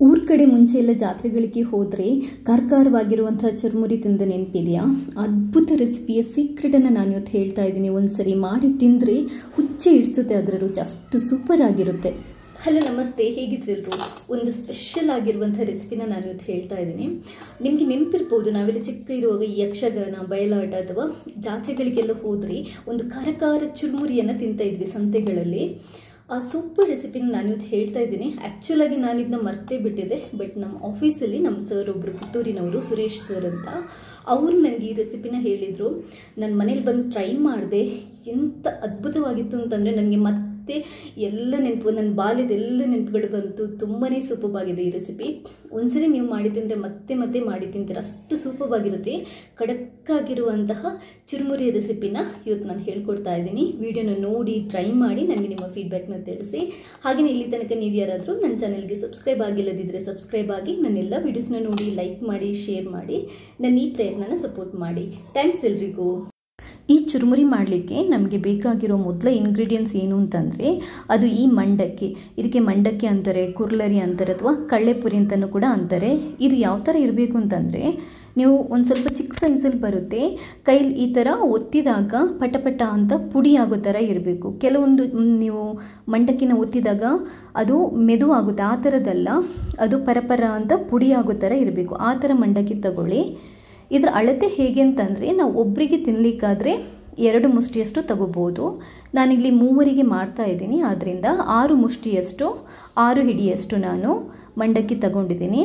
ಊರ ಕಡೆ ಮುಂಚೆ ಎಲ್ಲ ಜಾತ್ರೆಗಳಿಗೆ ಹೋದರೆ ಕಾರ್ಕಾರವಾಗಿರುವಂಥ ಚುರುಮುರಿ ತಿಂದ ನೆನಪಿದೆಯಾ ಅದ್ಭುತ ರೆಸಿಪಿಯ ಸೀಕ್ರೆಟನ್ನು ನಾನು ಇವತ್ತು ಹೇಳ್ತಾ ಇದ್ದೀನಿ ಒಂದ್ಸರಿ ಮಾಡಿ ತಿಂದರೆ ಹುಚ್ಚೆ ಇಡಿಸುತ್ತೆ ಅದರ ರುಚಿ ಅಷ್ಟು ಸೂಪರ್ ಆಗಿರುತ್ತೆ ಹಲೋ ನಮಸ್ತೆ ಹೇಗಿದ್ರೆಲ್ಲರೂ ಒಂದು ಸ್ಪೆಷಲ್ ಆಗಿರುವಂಥ ರೆಸಿಪಿನ ನಾನು ಇವತ್ತು ಹೇಳ್ತಾ ಇದ್ದೀನಿ ನಿಮಗೆ ನೆನಪಿರ್ಬೋದು ನಾವೆಲ್ಲ ಚಿಕ್ಕ ಇರುವಾಗ ಈ ಯಕ್ಷಗಾನ ಬಯಲಾಟ ಅಥವಾ ಜಾತ್ರೆಗಳಿಗೆಲ್ಲ ಹೋದರೆ ಒಂದು ಖಾರ ಖಾರ ಚುರುಮುರಿಯನ್ನು ತಿಂತಾ ಇದ್ವಿ ಸಂತೆಗಳಲ್ಲಿ ಆ ಸೂಪರ್ ರೆಸಿಪಿನ ನಾನು ಇವತ್ತು ಹೇಳ್ತಾ ಇದ್ದೀನಿ ಆ್ಯಕ್ಚುಲಾಗಿ ನಾನು ಇದನ್ನ ಮರ್ತೇ ಬಿಟ್ಟಿದ್ದೆ ಬಟ್ ನಮ್ಮ ಆಫೀಸಲ್ಲಿ ನಮ್ಮ ಸರ್ ಒಬ್ಬರು ಪುತ್ತೂರಿನವರು ಸುರೇಶ್ ಸರ್ ಅಂತ ಅವರು ನನಗೆ ಈ ರೆಸಿಪಿನ ಹೇಳಿದರು ನನ್ನ ಮನೇಲಿ ಬಂದು ಟ್ರೈ ಮಾಡಿದೆ ಎಂಥ ಅದ್ಭುತವಾಗಿತ್ತು ಅಂತಂದರೆ ನನಗೆ ಮತ್ತೆ ಎಲ್ಲ ನೆನಪು ನನ್ನ ಬಾಲ್ಯದ ಎಲ್ಲ ನೆನಪುಗಳು ಬಂತು ತುಂಬಾ ಸೂಪರ್ವಾಗಿದೆ ಈ ರೆಸಿಪಿ ಒಂದ್ಸರಿ ನೀವು ಮಾಡಿ ತಿಂದರೆ ಮತ್ತೆ ಮತ್ತೆ ಮಾಡಿ ತಿಂತೀರ ಅಷ್ಟು ಸೂಪರ್ವಾಗಿರುತ್ತೆ ಖಡಕ್ಕಾಗಿರುವಂತಹ ಚುರುಮುರಿ ರೆಸಿಪಿನ ಇವತ್ತು ನಾನು ಹೇಳ್ಕೊಡ್ತಾ ಇದ್ದೀನಿ ವಿಡಿಯೋನ ನೋಡಿ ಟ್ರೈ ಮಾಡಿ ನನಗೆ ನಿಮ್ಮ ಫೀಡ್ಬ್ಯಾಕ್ನ ತಿಳಿಸಿ ಹಾಗೆಯೇ ಇಲ್ಲಿ ತನಕ ನೀವು ಯಾರಾದರೂ ನನ್ನ ಚಾನಲ್ಗೆ ಸಬ್ಸ್ಕ್ರೈಬ್ ಆಗಿಲ್ಲದಿದ್ದರೆ ಸಬ್ಸ್ಕ್ರೈಬ್ ಆಗಿ ನನ್ನೆಲ್ಲ ವೀಡಿಯೋಸ್ನ ನೋಡಿ ಲೈಕ್ ಮಾಡಿ ಶೇರ್ ಮಾಡಿ ನನ್ನ ಈ ಪ್ರಯತ್ನನ ಸಪೋರ್ಟ್ ಮಾಡಿ ಥ್ಯಾಂಕ್ಸ್ ಎಲ್ರಿಗೂ ಈ ಚುರುಮುರಿ ಮಾಡಲಿಕ್ಕೆ ನಮಗೆ ಬೇಕಾಗಿರೋ ಮೊದಲ ಇಂಗ್ರೀಡಿಯೆಂಟ್ಸ್ ಏನು ಅಂತಂದರೆ ಅದು ಈ ಮಂಡಕ್ಕಿ ಇದಕ್ಕೆ ಮಂಡಕ್ಕಿ ಅಂತಾರೆ ಕುರ್ಲರಿ ಅಂತಾರೆ ಅಥವಾ ಕಳ್ಳೆಪುರಿ ಅಂತಲೂ ಕೂಡ ಅಂತಾರೆ ಇದು ಯಾವ ಥರ ಇರಬೇಕು ಅಂತಂದರೆ ನೀವು ಒಂದು ಸ್ವಲ್ಪ ಚಿಕ್ಕ ಸೈಜಲ್ಲಿ ಬರುತ್ತೆ ಕೈಲಿ ಈ ಥರ ಒತ್ತಿದಾಗ ಪಟಪಟ ಅಂತ ಪುಡಿ ಆಗೋ ಥರ ಇರಬೇಕು ಕೆಲವೊಂದು ನೀವು ಮಂಡಕ್ಕಿನ ಒತ್ತಿದಾಗ ಅದು ಮೆದುವಾಗುತ್ತೆ ಆ ಥರದಲ್ಲ ಅದು ಪರಪರ ಅಂತ ಪುಡಿ ಆಗೋ ಥರ ಇರಬೇಕು ಆ ಥರ ಮಂಡಕ್ಕಿ ತಗೊಳ್ಳಿ ಇದರ ಅಳತೆ ಹೇಗೆ ಅಂತಂದರೆ ನಾವು ಒಬ್ಬರಿಗೆ ತಿನ್ನಲಿಕ್ಕಾದರೆ ಎರಡು ಮುಷ್ಟಿಯಷ್ಟು ತಗೋಬೋದು ನಾನಿಲ್ಲಿ ಮೂವರಿಗೆ ಮಾಡ್ತಾ ಇದ್ದೀನಿ ಆದ್ದರಿಂದ ಆರು ಮುಷ್ಟಿಯಷ್ಟು ಆರು ಹಿಡಿಯಷ್ಟು ನಾನು ಮಂಡಕ್ಕಿ ತಗೊಂಡಿದ್ದೀನಿ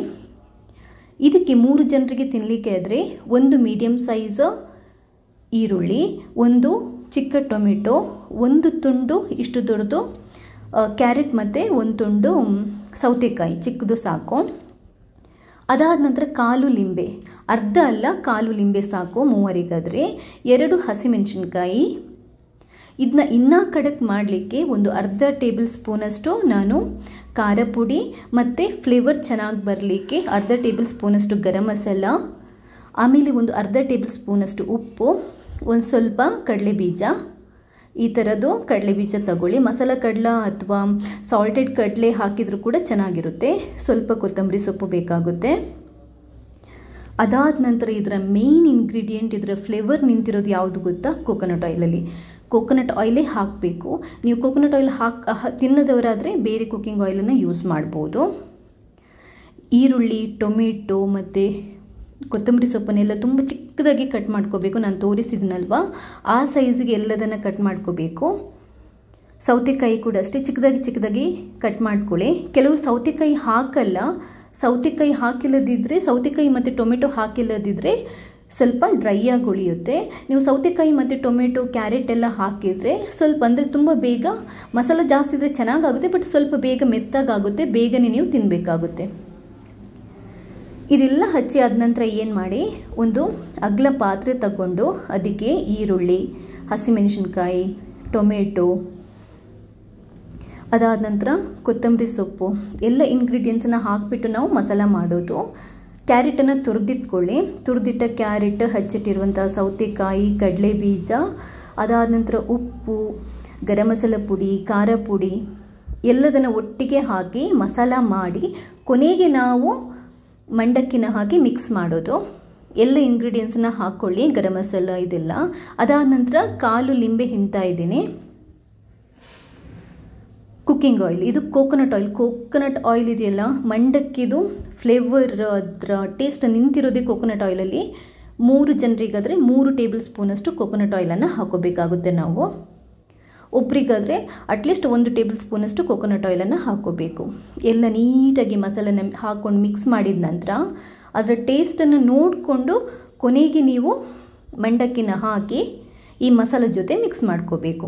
ಇದಕ್ಕೆ ಮೂರು ಜನರಿಗೆ ತಿನ್ನಲಿಕ್ಕೆ ಆದರೆ ಒಂದು ಮೀಡಿಯಮ್ ಸೈಜ್ ಈರುಳ್ಳಿ ಒಂದು ಚಿಕ್ಕ ಟೊಮೆಟೊ ಒಂದು ತುಂಡು ಇಷ್ಟು ದೊಡ್ಡದು ಕ್ಯಾರೆಟ್ ಮತ್ತು ಒಂದು ತುಂಡು ಸೌತೆಕಾಯಿ ಚಿಕ್ಕದು ಸಾಕು ಅದಾದ ನಂತರ ಕಾಲು ಲಿಂಬೆ ಅರ್ಧ ಅಲ್ಲ ಕಾಲು ಲಿಂಬೆ ಸಾಕು ಮೂವರಿಗಾದರೆ ಎರಡು ಹಸಿಮೆಣಸಿನ್ಕಾಯಿ ಇದನ್ನ ಇನ್ನೂ ಕಡಕ್ ಮಾಡಲಿಕ್ಕೆ ಒಂದು ಅರ್ಧ ಟೇಬಲ್ ಸ್ಪೂನಷ್ಟು ನಾನು ಖಾರ ಪುಡಿ ಮತ್ತು ಫ್ಲೇವರ್ ಚೆನ್ನಾಗಿ ಬರಲಿಕ್ಕೆ ಅರ್ಧ ಟೇಬಲ್ ಸ್ಪೂನಷ್ಟು ಗರಂ ಮಸಾಲ ಆಮೇಲೆ ಒಂದು ಅರ್ಧ ಟೇಬಲ್ ಸ್ಪೂನಷ್ಟು ಉಪ್ಪು ಒಂದು ಸ್ವಲ್ಪ ಕಡಲೆ ಬೀಜ ಈ ಥರದ್ದು ಕಡಲೆ ಬೀಜ ತಗೊಳ್ಳಿ ಮಸಾಲ ಕಡಲ ಅಥವಾ ಸಾಲ್ಟೆಡ್ ಕಡಲೆ ಹಾಕಿದರೂ ಕೂಡ ಚೆನ್ನಾಗಿರುತ್ತೆ ಸ್ವಲ್ಪ ಕೊತ್ತಂಬರಿ ಸೊಪ್ಪು ಬೇಕಾಗುತ್ತೆ ಅದಾದ ನಂತರ ಇದರ ಮೇನ್ ಇಂಗ್ರೀಡಿಯೆಂಟ್ ಇದರ ಫ್ಲೇವರ್ ನಿಂತಿರೋದು ಯಾವುದು ಗೊತ್ತಾ ಕೋಕೋನಟ್ ಆಯಿಲಲ್ಲಿ ಕೋಕೋನಟ್ ಆಯಿಲೇ ಹಾಕಬೇಕು ನೀವು ಕೋಕೋನಟ್ ಆಯಿಲ್ ಹಾಕಿ ತಿನ್ನೋದವರಾದರೆ ಬೇರೆ ಕುಕ್ಕಿಂಗ್ ಆಯಿಲನ್ನು ಯೂಸ್ ಮಾಡ್ಬೋದು ಈರುಳ್ಳಿ ಟೊಮೆಟೊ ಮತ್ತು ಕೊತ್ತಂಬರಿ ಸೊಪ್ಪನ್ನೆಲ್ಲ ತುಂಬ ಚಿಕ್ಕದಾಗಿ ಕಟ್ ಮಾಡ್ಕೋಬೇಕು ನಾನು ತೋರಿಸಿದ್ನಲ್ವ ಆ ಸೈಜಿಗೆ ಎಲ್ಲದನ್ನು ಕಟ್ ಮಾಡ್ಕೋಬೇಕು ಸೌತೆಕಾಯಿ ಕೂಡ ಅಷ್ಟೇ ಚಿಕ್ಕದಾಗಿ ಚಿಕ್ಕದಾಗಿ ಕಟ್ ಮಾಡ್ಕೊಳ್ಳಿ ಕೆಲವು ಸೌತೆಕಾಯಿ ಹಾಕಲ್ಲ ಸೌತೆಕಾಯಿ ಹಾಕಿಲ್ಲದಿದ್ದರೆ ಸೌತೆಕಾಯಿ ಮತ್ತು ಟೊಮೆಟೊ ಹಾಕಿಲ್ಲದಿದ್ದರೆ ಸ್ವಲ್ಪ ಡ್ರೈ ಆಗಿ ಉಳಿಯುತ್ತೆ ನೀವು ಸೌತೆಕಾಯಿ ಮತ್ತು ಟೊಮೆಟೊ ಕ್ಯಾರೆಟ್ ಎಲ್ಲ ಹಾಕಿದರೆ ಸ್ವಲ್ಪ ಅಂದರೆ ತುಂಬ ಬೇಗ ಮಸಾಲ ಜಾಸ್ತಿ ಇದ್ದರೆ ಚೆನ್ನಾಗಾಗುತ್ತೆ ಬಟ್ ಸ್ವಲ್ಪ ಬೇಗ ಮೆತ್ತಾಗುತ್ತೆ ಬೇಗನೆ ನೀವು ತಿನ್ನಬೇಕಾಗುತ್ತೆ ಇದೆಲ್ಲ ಹಚ್ಚಿ ಆದ ನಂತರ ಏನು ಮಾಡಿ ಒಂದು ಅಗ್ಲ ಪಾತ್ರೆ ತಗೊಂಡು ಅದಕ್ಕೆ ಈರುಳ್ಳಿ ಹಸಿಮೆಣಸಿನ್ಕಾಯಿ ಟೊಮೆಟೊ ಅದಾದ ನಂತರ ಕೊತ್ತಂಬರಿ ಸೊಪ್ಪು ಎಲ್ಲ ಇಂಗ್ರೀಡಿಯೆಂಟ್ಸನ್ನ ಹಾಕಿಬಿಟ್ಟು ನಾವು ಮಸಾಲ ಮಾಡೋದು ಕ್ಯಾರೆಟನ್ನು ತುರಿದಿಟ್ಕೊಳ್ಳಿ ತುರಿದಿಟ್ಟ ಕ್ಯಾರೆಟ್ ಹಚ್ಚಿಟ್ಟಿರುವಂಥ ಸೌತೆಕಾಯಿ ಕಡಲೆ ಬೀಜ ಅದಾದ ನಂತರ ಉಪ್ಪು ಗರಂ ಮಸಾಲ ಪುಡಿ ಖಾರ ಪುಡಿ ಎಲ್ಲದನ್ನು ಒಟ್ಟಿಗೆ ಹಾಕಿ ಮಸಾಲ ಮಾಡಿ ಕೊನೆಗೆ ನಾವು ಮಂಡಕ್ಕಿನ ಹಾಕಿ ಮಿಕ್ಸ್ ಮಾಡೋದು ಎಲ್ಲ ಇಂಗ್ರೀಡಿಯೆಂಟ್ಸನ್ನ ಹಾಕ್ಕೊಳ್ಳಿ ಗರಂ ಮಸಾಲ ಇದೆಲ್ಲ ಅದಾದ ನಂತರ ಕಾಲು ಲಿಂಬೆ ಹಿಂಡ್ತಾ ಇದ್ದೀನಿ ಕುಕ್ಕಿಂಗ್ ಆಯಿಲ್ ಇದು ಕೋಕೋನಟ್ ಆಯಿಲ್ ಕೋಕೋನಟ್ ಆಯಿಲ್ ಇದೆಯಲ್ಲ ಮಂಡಕ್ಕಿದು ಫ್ಲೇವರ್ ಅದರ ಟೇಸ್ಟ್ ನಿಂತಿರೋದೇ ಕೋಕೋನಟ್ ಆಯಿಲಲ್ಲಿ ಮೂರು ಜನರಿಗಾದರೆ ಮೂರು ಟೇಬಲ್ ಸ್ಪೂನಷ್ಟು ಕೋಕೋನಟ್ ಆಯಿಲನ್ನು ಹಾಕೋಬೇಕಾಗುತ್ತೆ ನಾವು ಒಬ್ರಿಗಾದರೆ ಅಟ್ಲೀಸ್ಟ್ ಒಂದು ಟೇಬಲ್ ಸ್ಪೂನಷ್ಟು ಕೋಕೋನಟ್ ಆಯಿಲನ್ನು ಹಾಕೋಬೇಕು ಎಲ್ಲ ನೀಟಾಗಿ ಮಸಾಲೆನ ಹಾಕ್ಕೊಂಡು ಮಿಕ್ಸ್ ಮಾಡಿದ ನಂತರ ಅದರ ಟೇಸ್ಟನ್ನು ನೋಡಿಕೊಂಡು ಕೊನೆಗೆ ನೀವು ಮಂಡಕ್ಕಿನ ಹಾಕಿ ಈ ಮಸಾಲೆ ಜೊತೆ ಮಿಕ್ಸ್ ಮಾಡ್ಕೋಬೇಕು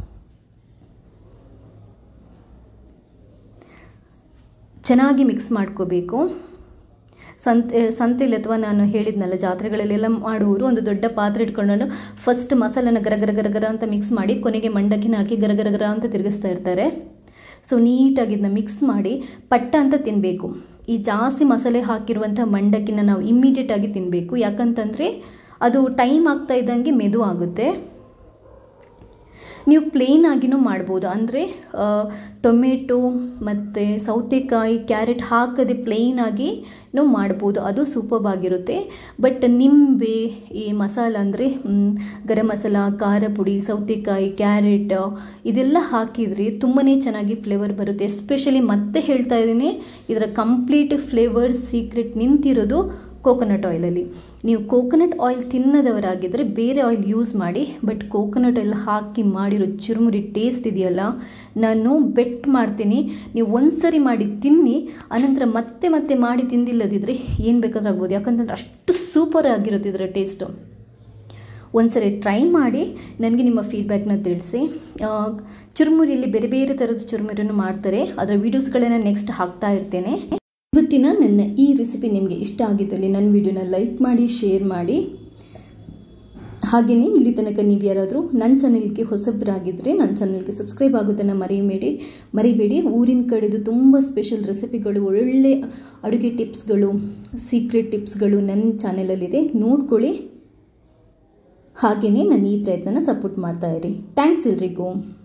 ಚೆನ್ನಾಗಿ ಮಿಕ್ಸ್ ಮಾಡ್ಕೋಬೇಕು ಸಂತೆ ಸಂತೆಲಿ ಅಥವಾ ನಾನು ಹೇಳಿದ್ನಲ್ಲ ಜಾತ್ರೆಗಳಲ್ಲೆಲ್ಲ ಮಾಡುವವರು ಒಂದು ದೊಡ್ಡ ಪಾತ್ರೆ ಇಟ್ಕೊಂಡು ಫಸ್ಟ್ ಮಸಾಲನ ಗರಗರ ಗರಗರ ಅಂತ ಮಿಕ್ಸ್ ಮಾಡಿ ಕೊನೆಗೆ ಮಂಡಕ್ಕಿನ ಹಾಕಿ ಗರಗರಗರ ಅಂತ ತಿರುಗಿಸ್ತಾ ಇರ್ತಾರೆ ಸೊ ನೀಟಾಗಿ ಇದನ್ನ ಮಿಕ್ಸ್ ಮಾಡಿ ಪಟ್ಟ ಅಂತ ತಿನ್ನಬೇಕು ಈ ಜಾಸ್ತಿ ಮಸಾಲೆ ಹಾಕಿರುವಂಥ ಮಂಡಕ್ಕಿನ ನಾವು ಇಮ್ಮಿಡಿಯೇಟಾಗಿ ತಿನ್ನಬೇಕು ಯಾಕಂತಂದರೆ ಅದು ಟೈಮ್ ಆಗ್ತಾ ಇದ್ದಂಗೆ ಮೆದು ಆಗುತ್ತೆ ನೀವು ಪ್ಲೇನ್ ಆಗಿನೂ ಮಾಡ್ಬೋದು ಅಂದರೆ ಟೊಮೆಟೊ ಮತ್ತು ಸೌತೆಕಾಯಿ ಕ್ಯಾರೆಟ್ ಹಾಕದೆ ಪ್ಲೇನ್ ಆಗಿ ನಾವು ಮಾಡ್ಬೋದು ಅದು ಸೂಪರ್ ಆಗಿರುತ್ತೆ ಬಟ್ ನಿಂಬೆ ಈ ಮಸಾಲ ಅಂದರೆ ಗರಂ ಮಸಾಲ ಖಾರ ಪುಡಿ ಸೌತೆಕಾಯಿ ಕ್ಯಾರೆಟ್ ಇದೆಲ್ಲ ಹಾಕಿದರೆ ತುಂಬಾ ಚೆನ್ನಾಗಿ ಫ್ಲೇವರ್ ಬರುತ್ತೆ ಎಸ್ಪೆಷಲಿ ಮತ್ತೆ ಹೇಳ್ತಾ ಇದ್ದೀನಿ ಇದರ ಕಂಪ್ಲೀಟ್ ಫ್ಲೇವರ್ ಸೀಕ್ರೆಟ್ ನಿಂತಿರೋದು ಕೋಕೋನಟ್ ಆಯಿಲಲ್ಲಿ ನೀವು ಕೋಕೋನಟ್ ಆಯಿಲ್ ತಿನ್ನದವರಾಗಿದ್ದರೆ ಬೇರೆ ಆಯಿಲ್ ಯೂಸ್ ಮಾಡಿ ಬಟ್ ಕೋಕೋನಟ್ ಆಯಿಲ್ ಹಾಕಿ ಮಾಡಿರೋ ಚುರುಮುರಿ ಟೇಸ್ಟ್ ಇದೆಯಲ್ಲ ನಾನು ಬೆಟ್ ಮಾಡ್ತೀನಿ ನೀವು ಒಂದ್ಸರಿ ಮಾಡಿ ತಿನ್ನಿ ಅನಂತರ ಮತ್ತೆ ಮತ್ತೆ ಮಾಡಿ ತಿಂದಿಲ್ಲದಿದ್ದರೆ ಏನು ಬೇಕಾದ್ರೂ ಆಗ್ಬೋದು ಯಾಕಂತಂದ್ರೆ ಅಷ್ಟು ಸೂಪರ್ ಆಗಿರುತ್ತೆ ಇದರ ಟೇಸ್ಟು ಒಂದ್ಸರಿ ಟ್ರೈ ಮಾಡಿ ನನಗೆ ನಿಮ್ಮ ಫೀಡ್ಬ್ಯಾಕ್ನ ತಿಳಿಸಿ ಚುರುಮುರಿಯಲ್ಲಿ ಬೇರೆ ಬೇರೆ ಥರದ ಚುರುಮುರಿಯನ್ನು ಮಾಡ್ತಾರೆ ಅದರ ವೀಡಿಯೋಸ್ಗಳನ್ನು ನೆಕ್ಸ್ಟ್ ಹಾಕ್ತಾ ಇರ್ತೇನೆ ಇವತ್ತಿನ ನನ್ನ ಈ ರೆಸಿಪಿ ನಿಮಗೆ ಇಷ್ಟ ಆಗಿದ್ದಲ್ಲಿ ನನ್ನ ವಿಡಿಯೋನ ಲೈಕ್ ಮಾಡಿ ಶೇರ್ ಮಾಡಿ ಹಾಗೆಯೇ ಇಲ್ಲಿ ತನಕ ನೀವು ಯಾರಾದರೂ ನನ್ನ ಚಾನೆಲ್ಗೆ ಹೊಸಬರಾಗಿದ್ದರೆ ನನ್ನ ಚಾನೆಲ್ಗೆ ಸಬ್ಸ್ಕ್ರೈಬ್ ಆಗೋದನ್ನು ಮರಿಬೇಡಿ ಮರಿಬೇಡಿ ಊರಿನ ಕಡೆದು ತುಂಬ ಸ್ಪೆಷಲ್ ರೆಸಿಪಿಗಳು ಒಳ್ಳೆ ಅಡುಗೆ ಟಿಪ್ಸ್ಗಳು ಸೀಕ್ರೆಟ್ ಟಿಪ್ಸ್ಗಳು ನನ್ನ ಚಾನೆಲಲ್ಲಿದೆ ನೋಡ್ಕೊಳ್ಳಿ ಹಾಗೆಯೇ ನನ್ನ ಈ ಪ್ರಯತ್ನನ ಸಪೋರ್ಟ್ ಮಾಡ್ತಾ ಇರಿ ಥ್ಯಾಂಕ್ಸ್ ಎಲ್ರಿಗೂ